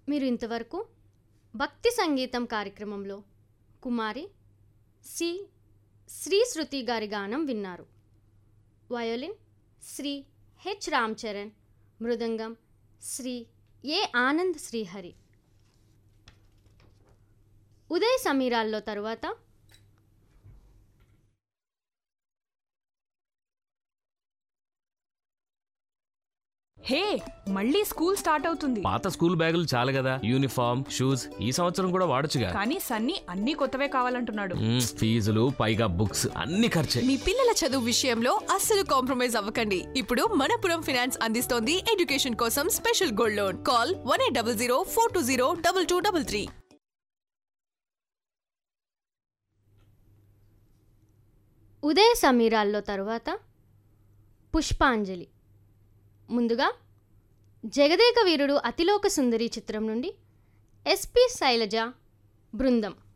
మీరు ఇంతవరకు భక్తి సంగీతం కార్యక్రమంలో కుమారి సి శ్రీ శృతి గారి గానం విన్నారు violin Shri H Ram Charan mridangam Shri A Anand Srihari ఉదయ్ సమీరాల్లో తరువాత హే మళ్ళీ స్కూల్ స్టార్ట్ అవుతుంది పాత స్కూల్ బ్యాగులు చాలు కదా యూనిఫామ్ షూస్ ఈ సంవత్సరం కూడా వాడొచ్చుగా కానీ సన్నీ అన్ని కొత్తవే కావాలంటున్నాడు మ్మ్, ఫీజులు పైగా బుక్స్ అన్ని ఖర్చే మీ పిల్లల చదువు విషయంలో అస్సలు కాంప్రమైజ్ అవ్వకండి ఇప్పుడు మనపురం ఫినాన్స్ అందిస్తోంది ఎడ్యుకేషన్ కోసం special gold loan call one eight double zero four two zero double two double three ఉదయ సమీరాల్లో తరువాత పుష్పాంజలి ముందుగా జగదేక వీరుడు అతిలోక సుందరి చిత్రం నుండి ఎస్పి శైలజ బృందం